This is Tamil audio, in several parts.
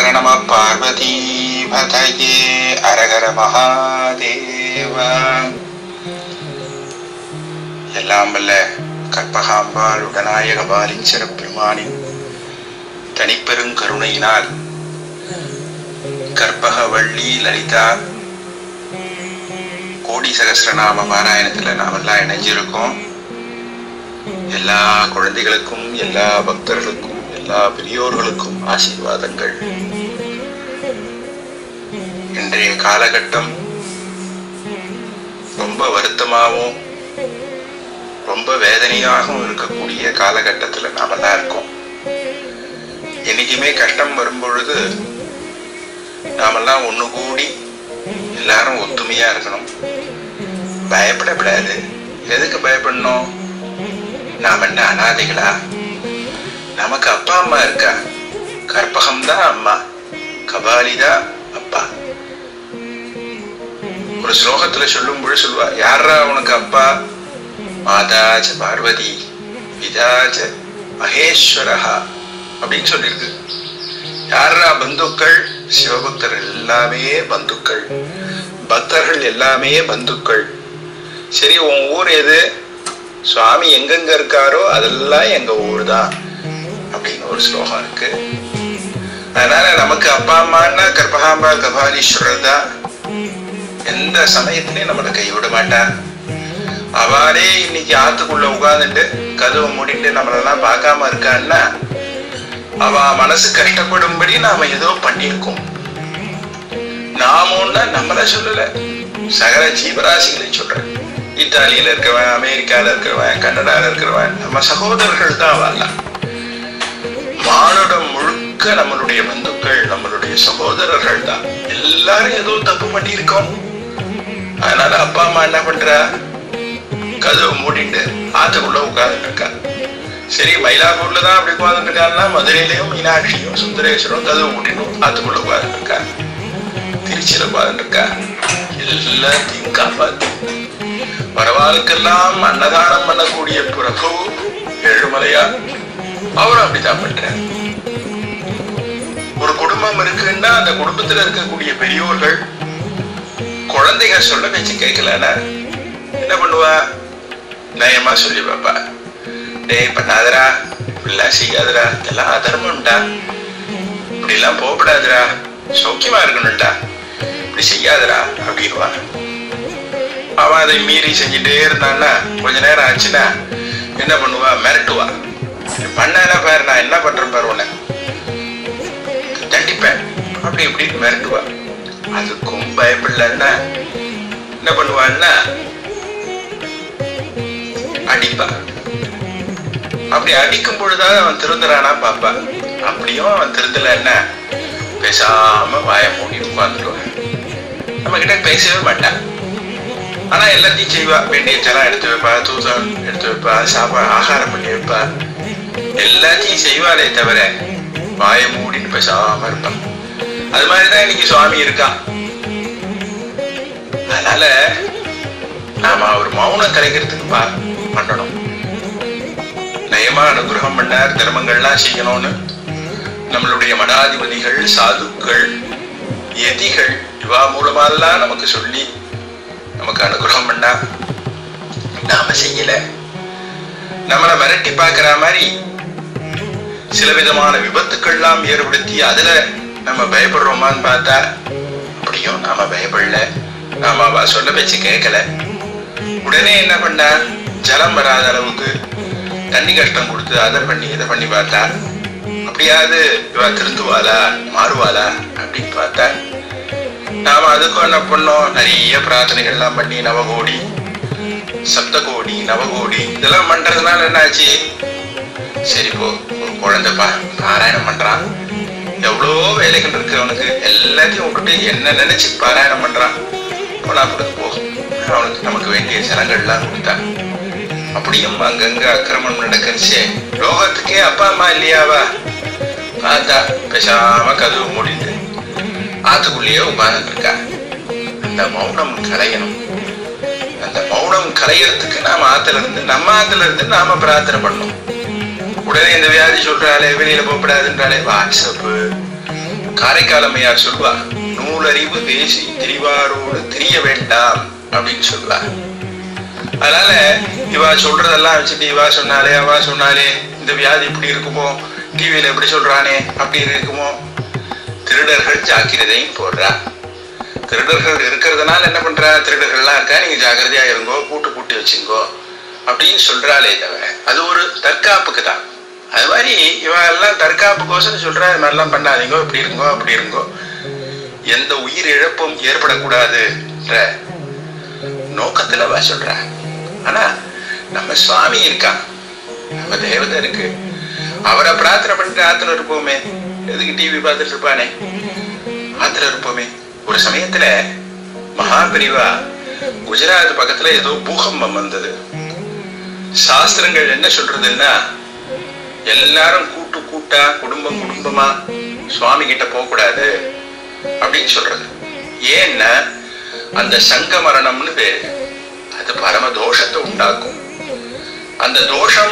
நம பார்வதி பதயே அரகர மகாதேவ எல்லாம் வல்ல கற்பகாம்பாள் உடனாயக பாலின் சிறப்பெருமானின் தனிப்பெரும் கருணையினால் கற்பக வள்ளி லலிதா கோடி சகசிரநாம பாராயணத்துல நாமெல்லாம் இணைஞ்சிருக்கோம் எல்லா குழந்தைகளுக்கும் எல்லா பக்தர்களுக்கும் எல்லா பெரியோர்களுக்கும் ஆசீர்வாதங்கள் இன்றைய காலகட்டம் ரொம்ப வருத்தமாகவும் ரொம்ப வேதனையாகவும் இருக்கக்கூடிய காலகட்டத்துல நாமெல்லாம் இருக்கோம் என்னைக்குமே கஷ்டம் வரும்பொழுது நாமெல்லாம் ஒண்ணு கூடி எல்லாரும் ஒத்துமையா இருக்கணும் பயப்படக்கூடாது எதுக்கு பயப்படணும் நாம் என்ன அனாதைகளா நமக்கு அப்பா அம்மா இருக்கா கற்பகம் தான் அம்மா கபாலி தான் அப்பா ஒரு ஸ்லோகத்துல சொல்லும் பொழுது சொல்லுவா யாரா உனக்கு அப்பா மாதாச்ச பார்வதி பிதாச்ச மகேஸ்வரஹா அப்படின்னு சொல்லியிருக்கு யாரா பந்துக்கள் சிவபக்தர்கள் எல்லாமே பந்துக்கள் பக்தர்கள் எல்லாமே பந்துக்கள் சரி உன் ஊர் எது சுவாமி எங்கெங்க இருக்காரோ அதெல்லாம் எங்க ஊர் தான் அப்படின்னு ஒரு ஸ்லோகம் இருக்கு அதனால நமக்கு அப்பா அம்மான்னா கற்பகாம்பா கபாலீஸ்வரர் தான் எந்த சமயத்திலையும் நம்மளை கைவிட மாட்டா அவளே இன்னைக்கு ஆத்துக்குள்ள உட்கார்ந்துட்டு கதவை மூடிட்டு நம்மளெல்லாம் பார்க்காம இருக்கான்னா அவ மனசு கஷ்டப்படும்படி நாம ஏதோ பண்ணியிருக்கோம் நாம ஒண்ணா நம்மள சொல்லல சகல ஜீவராசிகளையும் சொல்றேன் இத்தாலியில இருக்கிறவன் அமெரிக்கால இருக்கிறவன் கனடால இருக்கிறவன் நம்ம சகோதரர்கள் தான் வரலாம் மானுடம் முழுக்க நம்மளுடைய பந்துக்கள் நம்மளுடைய சகோதரர்கள் தான் எல்லாரும் ஏதோ தப்பு பண்ணியிருக்கோம் அதனால அப்பா அம்மா என்ன பண்றா கதவு மூடிட்டு ஆத்துக்குள்ள உட்கார்ந்துட்டு இருக்கா சரி மயிலாப்பூர்ல தான் அப்படி உட்கார்ந்துட்டு இருக்காருன்னா மதுரையிலயும் மீனாட்சியும் சுந்தரேஸ்வரம் கதவு மூடிட்டும் ஆத்துக்குள்ள உட்கார்ந்துட்டு இருக்கா திருச்சியில உட்கார்ந்துட்டு இருக்கா எல்லாத்தையும் காப்பாத்து வரவாளுக்கெல்லாம் அன்னதானம் பண்ணக்கூடிய பிரபு ஏழுமலையா அவரும் அப்படித்தான் பண்றார் ஒரு குடும்பம் இருக்குன்னா அந்த குடும்பத்துல இருக்கக்கூடிய பெரியோர்கள் குழந்தைங்க சொல்ல வச்சு கேட்கலன்னா என்ன பண்ணுவா நயமா சொல்லி பாப்பா டேய் பண்ணாதரா இப்படிலாம் செய்யாதரா இதெல்லாம் அதர்மம்டா இப்படி எல்லாம் போகப்படாதுடா சௌக்கியமா இருக்கணும்டா இப்படி செய்யாதரா அப்படின்வா அவன் அதை மீறி செஞ்சுட்டே இருந்தான்னா கொஞ்ச நேரம் ஆச்சுன்னா என்ன பண்ணுவா மிரட்டுவா பண்ணா பாரு நான் என்ன பண்றேன் பாரு உன்னை தண்டிப்பேன் அப்படி இப்படின்னு மிரட்டுவா அதுக்கும் பயப்படலன்னா என்ன பண்ணுவான்னா அடிப்பா அப்படி அடிக்கும் பொழுதாவது அவன் திருந்துறானா பாப்பா அப்படியும் அவன் திருந்தலன்னா பேசாம வாய மூடி உட்காந்துடுவான் நம்ம கிட்ட பேசவே மாட்டான் ஆனா எல்லாத்தையும் செய்வா வேண்டிய ஜலம் எடுத்து வைப்பா தூசம் எடுத்து வைப்பா சாப்பா ஆகாரம் பண்ணி வைப்பா எல்லாத்தையும் செய்வாளே தவிர வாய மூடின்னு பேசாம இருப்பான் அது மாதிரிதான் இன்னைக்கு சுவாமி இருக்கான் அதனால நாம அவர் மௌனம் கலைக்கிறதுக்கு பா பண்ணணும் நயமா அனுகிரகம் பண்ணார் தர்மங்கள்லாம் செய்யணும்னு நம்மளுடைய மடாதிபதிகள் சாதுக்கள் எதிகள் இவா மூலமாலாம் நமக்கு சொல்லி நமக்கு அனுகிரகம் பண்ணா நாம செய்யல நம்மளை மிரட்டி பார்க்கிற மாதிரி சில விதமான விபத்துக்கள்லாம் ஏற்படுத்தி அதுல நம்ம பயப்படுறோமான்னு பார்த்தா அப்படியும் நாம பயப்படல நாம அவ சொல்ல பேச்சு கேட்கல உடனே என்ன பண்ணா ஜலம் வராத அளவுக்கு தண்ணி கஷ்டம் கொடுத்து அதை பண்ணி இதை பண்ணி பார்த்தா அப்படியாவது இவ திருந்துவாளா மாறுவாளா அப்படின்னு பார்த்தா நாம அதுக்கும் என்ன பண்ணோம் நிறைய பிரார்த்தனைகள்லாம் பண்ணி நவகோடி சப்தகோடி நவகோடி இதெல்லாம் பண்றதுனால என்ன ஆச்சு சரி போ ஒரு குழந்தை பா பாராயணம் பண்றான் எவ்வளோ வேலைகள் இருக்கு அவனுக்கு எல்லாத்தையும் விட்டுட்டு என்ன நினைச்சு பாராயணம் பண்றான் போனா கொடுத்து போகும் அவனுக்கு நமக்கு வேண்டிய ஜனங்கள்லாம் கொடுத்தான் அப்படியும் அங்கங்க அக்கிரமம் நடக்கிறச்சே லோகத்துக்கே அப்பா அம்மா இல்லையாவா பார்த்தா பேசாம கதவு மூடிட்டு ஆத்துக்குள்ளேயே உட்கார்ந்துட்டு இருக்கா அந்த மௌனம் கலையணும் அந்த மௌனம் கலையறதுக்கு நாம ஆத்துல இருந்து நம்ம ஆத்துல இருந்து நாம பிரார்த்தனை பண்ணணும் உடனே இந்த வியாதி சொல்றாளே வெளியில போகப்படாதுன்றாலே வாட்ஸ்அப்பு காரை காரைக்கால் அம்மையார் சொல்வா நூலறிவு பேசி திரிவாரோடு திரிய வேண்டாம் அப்படின்னு சொல்வா அதனால இவா சொல்றதெல்லாம் வச்சுட்டு இவா சொன்னாலே அவா சொன்னாலே இந்த வியாதி இப்படி இருக்குமோ டிவியில எப்படி சொல்றானே அப்படி இருக்குமோ திருடர்கள் ஜாக்கிரதையும் போடுறா திருடர்கள் இருக்கிறதுனால என்ன பண்றா திருடர்கள்லாம் இருக்கா நீங்க ஜாக்கிரதையா இருங்கோ பூட்டு பூட்டி வச்சுங்கோ அப்படின்னு சொல்றாளே தவிர அது ஒரு தற்காப்புக்கு தான் அது மாதிரி இவ எல்லாம் தற்காப்புக்கோசரம் சொல்றா இது மாதிரிலாம் பண்ணாதீங்கோ இப்படி இருங்கோ அப்படி இருங்கோ எந்த உயிர் இழப்பும் ஏற்படக்கூடாதுன்ற நோக்கத்துல அவ சொல்றா ஆனா நம்ம சுவாமி இருக்கான் நம்ம தேவதை இருக்கு அவரை பிரார்த்தனை பண்ணிட்டு ஆத்துல இருப்போமே எதுக்கு டிவி பார்த்துட்டு இருப்பானே ஆத்துல இருப்போமே ஒரு சமயத்துல மகாபிரிவா குஜராத் பக்கத்துல ஏதோ பூகம்பம் வந்தது சாஸ்திரங்கள் என்ன சொல்றதுன்னா எல்லாரும் கூட்டு கூட்டா குடும்பம் குடும்பமா சுவாமி கிட்ட போக கூடாது அப்படின்னு சொல்றது ஏன்னா அந்த சங்க மரணம்னு பேரு அது பரம தோஷத்தை உண்டாக்கும் அந்த தோஷம்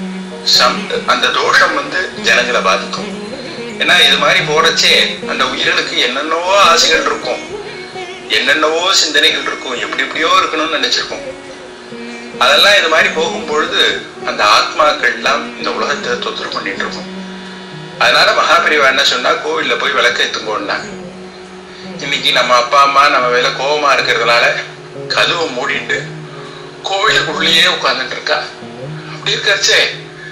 சம் அந்த தோஷம் வந்து ஜனங்களை பாதிக்கும் ஏன்னா இது மாதிரி போறச்சே அந்த உயிர்களுக்கு என்னென்னவோ ஆசைகள் இருக்கும் என்னென்னவோ சிந்தனைகள் இருக்கும் எப்படி எப்படியோ இருக்கணும்னு நினைச்சிருக்கும் அதெல்லாம் இது மாதிரி போகும் பொழுது அந்த ஆத்மாக்கள் எல்லாம் இந்த உலகத்தை தொந்தரவு பண்ணிட்டு இருக்கும் அதனால மகாபெரிவா என்ன சொன்னா கோவில்ல போய் விளக்க ஏத்துங்கோன்னா இன்னைக்கு நம்ம அப்பா அம்மா நம்ம மேல கோபமா இருக்கிறதுனால கதவை மூடிட்டு கோவிலுக்குள்ளேயே உட்கார்ந்துட்டு இருக்கா அப்படி இருக்காச்சே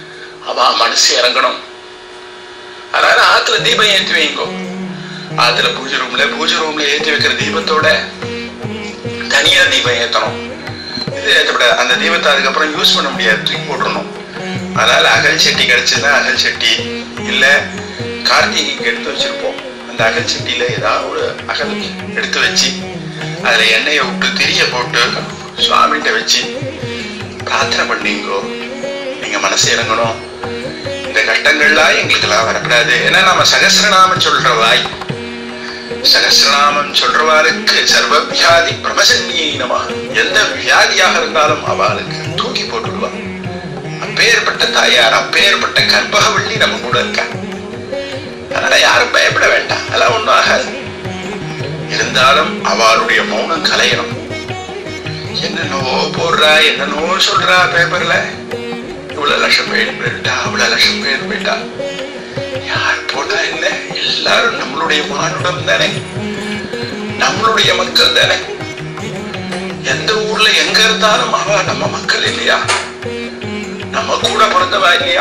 அவ மனசு இறங்கணும் அதனால ஆத்துல தீபம் ஏற்றி வைங்கோ ஆத்துல பூஜை ரூம்ல பூஜை ரூம்ல ஏற்றி வைக்கிற தீபத்தோட தனியா தீபம் ஏத்தணும் இது ஏற்றப்படாது அந்த தீபத்தை அதுக்கப்புறம் யூஸ் பண்ண முடியாது தூக்கி போட்டுடணும் அதனால அகல் சட்டி கிடைச்சதுன்னா அகல் சட்டி இல்ல கார்த்திகைக்கு எடுத்து வச்சிருப்போம் அந்த அகல் சட்டியில ஏதாவது ஒரு அகல் எடுத்து வச்சு அதுல எண்ணெயை விட்டு திரிய போட்டு சுவாமிகிட்ட வச்சு பிரார்த்தனை பண்ணீங்கோ நீங்க மனசு இறங்கணும் இந்த கஷ்டங்கள்லாம் எங்களுக்கெல்லாம் வரக்கூடாது ஏன்னா நம்ம சகசிரநாமம் சொல்ற வாய் சகசிரநாமம் சொல்றவாளுக்கு சர்வ வியாதி பிரமசன்யை நம எந்த வியாதியாக இருந்தாலும் அவளுக்கு தூக்கி போட்டுடுவா அப்பேற்பட்ட தாயார் அப்பேற்பட்ட கற்பகவள்ளி நம்ம கூட இருக்கா அதனால யாரும் பயப்பட வேண்டாம் அதெல்லாம் ஒண்ணும் ஆகாது இருந்தாலும் அவளுடைய மௌனம் கலையணும் என்னென்னவோ போடுறா என்னென்னவோ சொல்றா பேப்பர்ல இவ்வளவு லட்சம் பேர் போயிட்டா அவ்வளவு லட்சம் பேர் போயிட்டா யார் போனா என்ன எல்லாரும் நம்மளுடைய மானுடம் தானே நம்மளுடைய மக்கள் தானே எந்த ஊர்ல எங்க இருந்தாலும் அவ நம்ம மக்கள் இல்லையா நம்ம கூட பிறந்தவா இல்லையா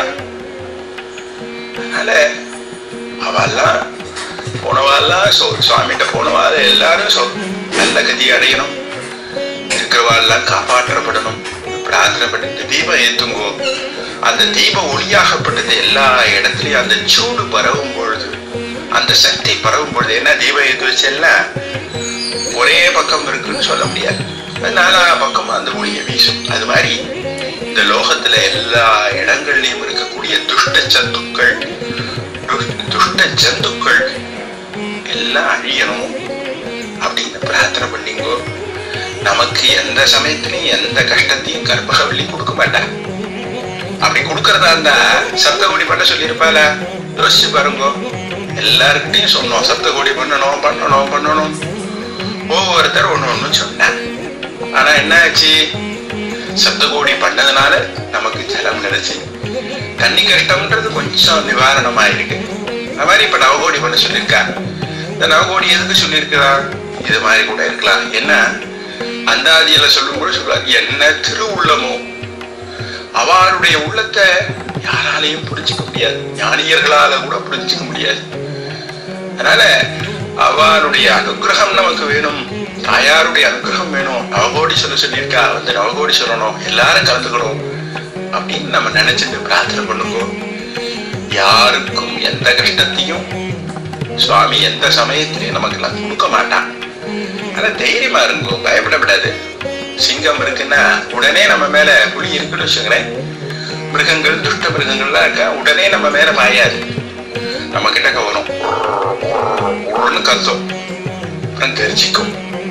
அதனால அவெல்லாம் போனவாள்லாம் சொ சுவாமிகிட்ட போனவாள் எல்லாரும் சொ நல்ல கதி அடையணும் இருக்கிறவாள்லாம் காப்பாற்றப்படணும் பிரார்த்தனை பண்ணிட்டு தீபம் ஏத்துங்கோ அந்த தீப ஒளியாகப்பட்டது எல்லா இடத்துலயும் அந்த சூடு பரவும் பொழுது அந்த சக்தி பரவும் பொழுது என்ன தீபம் ஏத்து வச்சேன்னா ஒரே பக்கம் இருக்குன்னு சொல்ல முடியாது நாலா பக்கம் அந்த ஒளியை வீசும் அது மாதிரி இந்த லோகத்துல எல்லா இடங்கள்லயும் இருக்கக்கூடிய துஷ்ட சத்துக்கள் துஷ்ட- துஷ்ட ஜந்துக்கள் எல்லாம் அழியணும் அப்படின்னு பிரார்த்தனை பண்ணீங்கோ நமக்கு எந்த சமயத்திலையும் எந்த கஷ்டத்தையும் கற்பகவள்ளி கொடுக்க மாட்டான் அப்படி கொடுக்கறதா இருந்தா சப்தகோடி பண்ண சொல்லியிருப்பால யோசிச்சு பாருங்க எல்லாருக்கிட்டையும் சொன்னோம் சப்தகோடி பண்ணணும் பண்ணணும் பண்ணணும் ஒவ்வொருத்தர் ஒண்ணு ஒண்ணு சொன்னாங்க ஆனா என்ன ஆச்சு சப்தகோடி பண்ணதுனால நமக்கு ஜலம் கிடைச்சு தண்ணி கஷ்டம்ன்றது கொஞ்சம் நிவாரணமா இருக்கு அது மாதிரி இப்ப நவகோடி பண்ண சொல்லியிருக்கா இந்த நவகோடி எதுக்கு சொல்லியிருக்கிறா இது மாதிரி கூட இருக்கலாம் என்ன அந்தாதியில சொல்லும்போது சொல்லுவார் என்ன திருவுள்ளமோ அவருடைய உள்ளத்தை யாராலையும் புரிஞ்சுக்க முடியாது ஞானியர்களால கூட புரிஞ்சுக்க முடியாது அதனால அவருடைய அனுகிரகம் நமக்கு வேணும் தாயாருடைய அனுகிரகம் வேணும் நவகோடி சொல்ல சொல்லியிருக்கா வந்து நவகோடி சொல்லணும் எல்லாரும் கலந்துக்கணும் அப்படின்னு நம்ம நினைச்சிட்டு பிரார்த்தனை பண்ணுங்க யாருக்கும் எந்த கஷ்டத்தையும் சுவாமி எந்த சமயத்திலையும் நமக்கு எல்லாம் கொடுக்க மாட்டான் ஆனா தைரியமா இருங்கோ பயப்படக்கூடாது சிங்கம் இருக்குன்னா உடனே நம்ம மேல புலி இருக்குன்னு வச்சுங்களேன் மிருகங்கள் துஷ்ட மிருகங்கள்லாம் இருக்கா உடனே நம்ம மேல பாயாது நம்ம கிட்டக்க வரும் உருன்னு கத்தும் அப்புறம் கரிச்சிக்கும்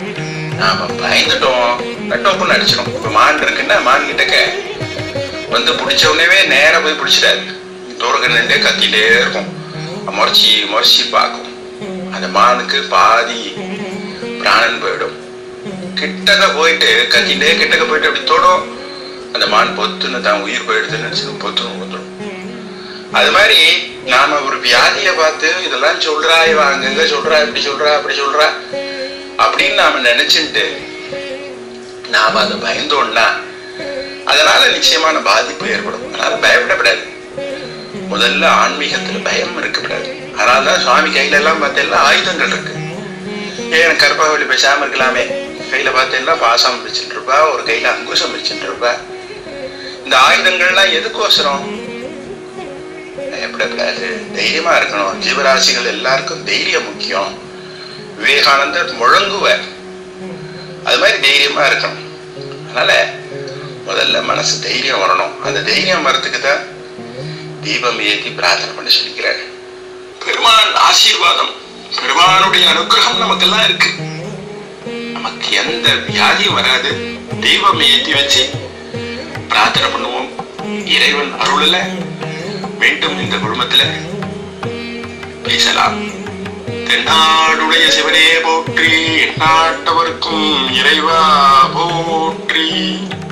நாம பயந்துட்டோம் நட்டோப்புன்னு அடிச்சிடும் இப்ப மான் இருக்குன்னா மான் கிட்டக்க வந்து பிடிச்ச உடனே நேரா போய் பிடிச்சிடாது தூரக்க நின்றே கத்திட்டே இருக்கும் முறைச்சி முறைச்சி பார்க்கும் அந்த மானுக்கு பாதி பிராணன் போயிடும் கிட்டக்க போயிட்டு கத்திட்டே கிட்டக்க போயிட்டு அப்படி தொடும் அந்த மான் பொத்துன்னு தான் உயிர் போயிடுதுன்னு நினைச்சு பொத்துன்னு வந்துடும் அது மாதிரி நாம ஒரு வியாதியை பார்த்து இதெல்லாம் சொல்றா இவ அங்கங்க சொல்றா இப்படி சொல்றா அப்படி சொல்றா அப்படின்னு நாம நினைச்சுட்டு நாம அதை பயந்தோம்னா அதனால நிச்சயமான பாதிப்பு ஏற்படும் அதனால பயப்படக்கூடாது முதல்ல ஆன்மீகத்துல பயம் இருக்கக்கூடாது அதனாலதான் சுவாமி கையில எல்லாம் பார்த்தேன்னா ஆயுதங்கள் இருக்கு ஏன் கருப்பாவளி பேசாம இருக்கலாமே கையில பார்த்தேன்னா பாசம் வச்சுட்டு இருப்பா ஒரு கையில அங்குசம் வச்சுட்டு இருப்பா இந்த ஆயுதங்கள்லாம் எதுக்கோசரம் பயப்படக்கூடாது தைரியமா இருக்கணும் ஜீவராசிகள் எல்லாருக்கும் தைரியம் முக்கியம் விவேகானந்தர் முழங்குவார் அது மாதிரி தைரியமா இருக்கணும் அதனால முதல்ல மனசு தைரியம் வரணும் அந்த தைரியம் வரத்துக்கு தான் தீபம் ஏத்தி பிரார்த்தனை பண்ண சொல்லிக்கிறார் பெருமான் ஆசீர்வாதம் பெருமானுடைய அனுகிரகம் நமக்கெல்லாம் இருக்கு நமக்கு எந்த வியாதியும் வராது தீபம் ஏத்தி வச்சு பிரார்த்தனை பண்ணுவோம் இறைவன் அருளல மீண்டும் இந்த குடும்பத்துல பேசலாம் தென்னாடுடைய சிவனே போற்றி எந்நாட்டவர்க்கும் இறைவா போற்றி